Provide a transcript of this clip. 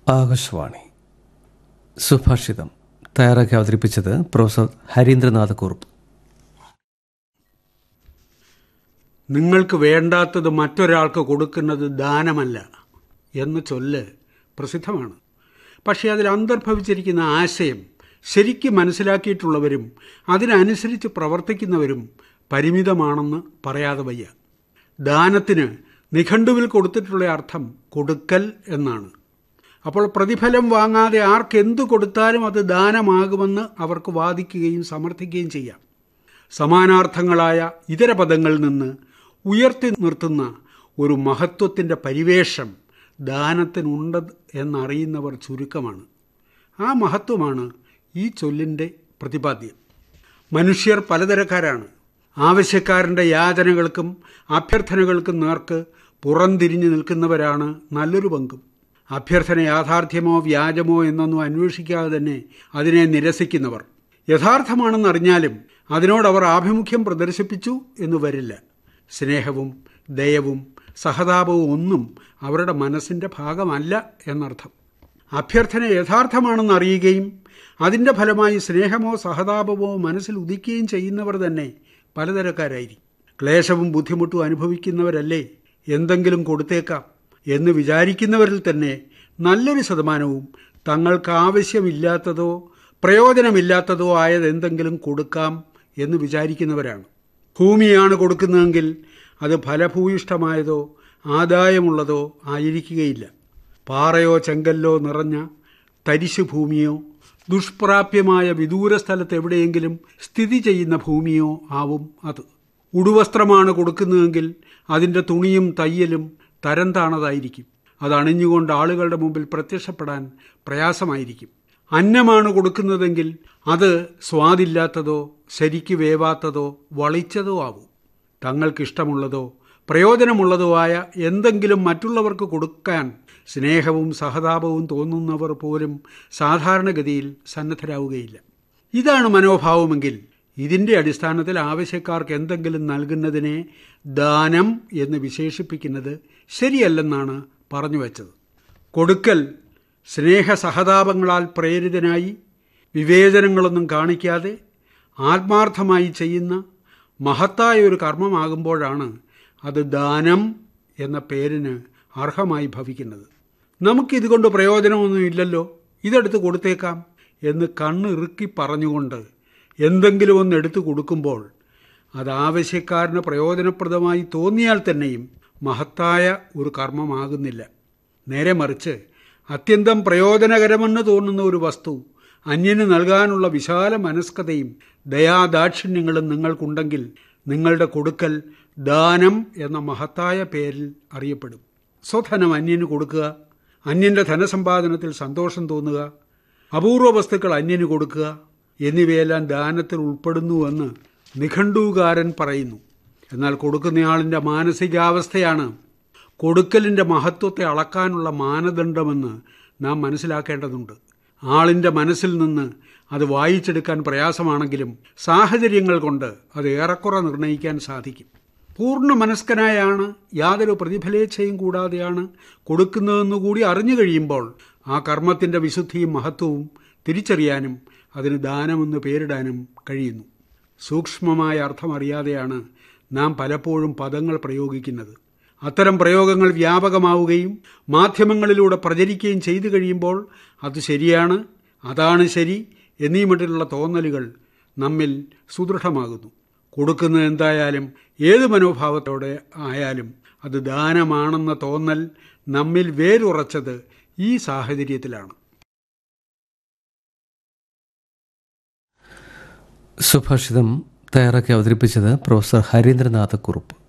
ആകാശവാണി സുഭാഷിതം തയ്യാറാക്കി അവതരിപ്പിച്ചത് പ്രൊഫസർ ഹരീന്ദ്രനാഥ് കുറുപ്പ് നിങ്ങൾക്ക് വേണ്ടാത്തത് മറ്റൊരാൾക്ക് കൊടുക്കുന്നത് ദാനമല്ല എന്ന് ചൊല്ല് പ്രസിദ്ധമാണ് പക്ഷേ അതിൽ അന്തർഭവിച്ചിരിക്കുന്ന ആശയം ശരിക്കും മനസ്സിലാക്കിയിട്ടുള്ളവരും അതിനനുസരിച്ച് പ്രവർത്തിക്കുന്നവരും പരിമിതമാണെന്ന് പറയാതെ വയ്യ ദാനത്തിന് നിഘണ്ടുവിൽ കൊടുത്തിട്ടുള്ള അർത്ഥം കൊടുക്കൽ എന്നാണ് അപ്പോൾ പ്രതിഫലം വാങ്ങാതെ ആർക്കെന്തു കൊടുത്താലും അത് ദാനമാകുമെന്ന് അവർക്ക് വാദിക്കുകയും സമർത്ഥിക്കുകയും ചെയ്യാം സമാനാർത്ഥങ്ങളായ ഇതര പദങ്ങളിൽ നിന്ന് ഉയർത്തി നിർത്തുന്ന ഒരു മഹത്വത്തിൻ്റെ പരിവേഷം ദാനത്തിനുണ്ട് എന്നറിയുന്നവർ ചുരുക്കമാണ് ആ മഹത്വമാണ് ഈ ചൊല്ലിൻ്റെ പ്രതിപാദ്യം മനുഷ്യർ പലതരക്കാരാണ് ആവശ്യക്കാരൻ്റെ യാചനകൾക്കും അഭ്യർത്ഥനകൾക്കും നേർക്ക് പുറംതിരിഞ്ഞു നിൽക്കുന്നവരാണ് നല്ലൊരു പങ്കും അഭ്യർത്ഥന യാഥാർത്ഥ്യമോ വ്യാജമോ എന്നൊന്നും അന്വേഷിക്കാതെ തന്നെ അതിനെ നിരസിക്കുന്നവർ യഥാർത്ഥമാണെന്നറിഞ്ഞാലും അതിനോടവർ ആഭിമുഖ്യം പ്രദർശിപ്പിച്ചു എന്ന് വരില്ല സ്നേഹവും ദയവും സഹതാപവും ഒന്നും അവരുടെ മനസ്സിൻ്റെ ഭാഗമല്ല എന്നർത്ഥം അഭ്യർത്ഥന യഥാർത്ഥമാണെന്ന് അറിയുകയും അതിൻ്റെ ഫലമായി സ്നേഹമോ സഹതാപമോ മനസ്സിൽ ഉദിക്കുകയും ചെയ്യുന്നവർ തന്നെ പലതരക്കാരായിരിക്കും ക്ലേശവും ബുദ്ധിമുട്ടും അനുഭവിക്കുന്നവരല്ലേ എന്തെങ്കിലും കൊടുത്തേക്കാം എന്ന് വിചാരിക്കുന്നവരിൽ തന്നെ നല്ലൊരു ശതമാനവും തങ്ങൾക്ക് ആവശ്യമില്ലാത്തതോ പ്രയോജനമില്ലാത്തതോ ആയത് എന്തെങ്കിലും കൊടുക്കാം എന്ന് വിചാരിക്കുന്നവരാണ് ഭൂമിയാണ് കൊടുക്കുന്നതെങ്കിൽ അത് ഫലഭൂയിഷ്ഠമായതോ ആദായമുള്ളതോ ആയിരിക്കുകയില്ല പാറയോ ചെങ്കല്ലോ നിറഞ്ഞ തരിശു ഭൂമിയോ ദുഷ്പ്രാപ്യമായ വിദൂര സ്ഥലത്ത് എവിടെയെങ്കിലും സ്ഥിതി ചെയ്യുന്ന ഭൂമിയോ ആവും അത് ഉടുവസ്ത്രമാണ് കൊടുക്കുന്നതെങ്കിൽ അതിൻ്റെ തുണിയും തയ്യലും തരം താണതായിരിക്കും അത് അണിഞ്ഞുകൊണ്ട് ആളുകളുടെ മുമ്പിൽ പ്രത്യക്ഷപ്പെടാൻ പ്രയാസമായിരിക്കും അന്നമാണ് കൊടുക്കുന്നതെങ്കിൽ അത് സ്വാദില്ലാത്തതോ ശരിക്ക് വേവാത്തതോ വളിച്ചതോ ആവും തങ്ങൾക്കിഷ്ടമുള്ളതോ പ്രയോജനമുള്ളതോ ആയ എന്തെങ്കിലും മറ്റുള്ളവർക്ക് കൊടുക്കാൻ സ്നേഹവും സഹതാപവും തോന്നുന്നവർ പോലും സാധാരണഗതിയിൽ സന്നദ്ധരാവുകയില്ല ഇതാണ് മനോഭാവമെങ്കിൽ ഇതിൻ്റെ അടിസ്ഥാനത്തിൽ ആവശ്യക്കാർക്ക് എന്തെങ്കിലും നൽകുന്നതിനെ ദാനം എന്ന് വിശേഷിപ്പിക്കുന്നത് ശരിയല്ലെന്നാണ് പറഞ്ഞു വച്ചത് കൊടുക്കൽ സ്നേഹസഹതാപങ്ങളാൽ പ്രേരിതനായി വിവേചനങ്ങളൊന്നും കാണിക്കാതെ ആത്മാർത്ഥമായി ചെയ്യുന്ന മഹത്തായ ഒരു കർമ്മമാകുമ്പോഴാണ് അത് ദാനം എന്ന പേരിന് അർഹമായി ഭവിക്കുന്നത് നമുക്കിതുകൊണ്ട് പ്രയോജനമൊന്നും ഇല്ലല്ലോ ഇതെടുത്ത് കൊടുത്തേക്കാം എന്ന് കണ്ണിറുക്കി പറഞ്ഞുകൊണ്ട് എന്തെങ്കിലും ഒന്ന് എടുത്തു കൊടുക്കുമ്പോൾ അത് ആവശ്യക്കാരന് പ്രയോജനപ്രദമായി തോന്നിയാൽ തന്നെയും മഹത്തായ ഒരു കർമ്മമാകുന്നില്ല നേരെ മറിച്ച് അത്യന്തം പ്രയോജനകരമെന്ന് തോന്നുന്ന ഒരു വസ്തു അന്യന് നൽകാനുള്ള വിശാല മനസ്കതയും ദയാദാക്ഷിണ്യങ്ങളും നിങ്ങൾക്കുണ്ടെങ്കിൽ നിങ്ങളുടെ കൊടുക്കൽ ദാനം എന്ന മഹത്തായ പേരിൽ അറിയപ്പെടും സ്വധനം അന്യന് കൊടുക്കുക അന്യന്റെ ധനസമ്പാദനത്തിൽ സന്തോഷം തോന്നുക അപൂർവ വസ്തുക്കൾ അന്യന് കൊടുക്കുക എന്നിവയെല്ലാം ദാനത്തിൽ ഉൾപ്പെടുന്നുവെന്ന് നിഘണ്ടൂകാരൻ പറയുന്നു എന്നാൽ കൊടുക്കുന്നയാളിൻ്റെ മാനസികാവസ്ഥയാണ് കൊടുക്കലിൻ്റെ മഹത്വത്തെ അളക്കാനുള്ള മാനദണ്ഡമെന്ന് നാം മനസ്സിലാക്കേണ്ടതുണ്ട് ആളിൻ്റെ മനസ്സിൽ നിന്ന് അത് വായിച്ചെടുക്കാൻ പ്രയാസമാണെങ്കിലും സാഹചര്യങ്ങൾ കൊണ്ട് അത് ഏറെക്കുറെ നിർണ്ണയിക്കാൻ സാധിക്കും പൂർണ്ണ മനസ്കനായാണ് യാതൊരു പ്രതിഫലേച്ഛയും കൂടാതെയാണ് കൊടുക്കുന്നതെന്ന് കൂടി അറിഞ്ഞു കഴിയുമ്പോൾ ആ കർമ്മത്തിൻ്റെ വിശുദ്ധിയും മഹത്വവും തിരിച്ചറിയാനും അതിന് ദാനമെന്ന് പേരിടാനും കഴിയുന്നു സൂക്ഷ്മമായ അർത്ഥമറിയാതെയാണ് നാം പലപ്പോഴും പദങ്ങൾ പ്രയോഗിക്കുന്നത് അത്തരം പ്രയോഗങ്ങൾ വ്യാപകമാവുകയും മാധ്യമങ്ങളിലൂടെ പ്രചരിക്കുകയും ചെയ്തു കഴിയുമ്പോൾ അത് ശരിയാണ് അതാണ് ശരി എന്നീ മട്ടിലുള്ള തോന്നലുകൾ നമ്മിൽ സുദൃഢമാകുന്നു കൊടുക്കുന്നത് എന്തായാലും ഏത് മനോഭാവത്തോടെ ആയാലും അത് ദാനമാണെന്ന തോന്നൽ നമ്മിൽ വേരുറച്ചത് ഈ സാഹചര്യത്തിലാണ് സുഭാഷിതം തയ്യാറാക്കി അവതരിപ്പിച്ചത് പ്രൊഫസർ ഹരീന്ദ്രനാഥ് കുറുപ്പ്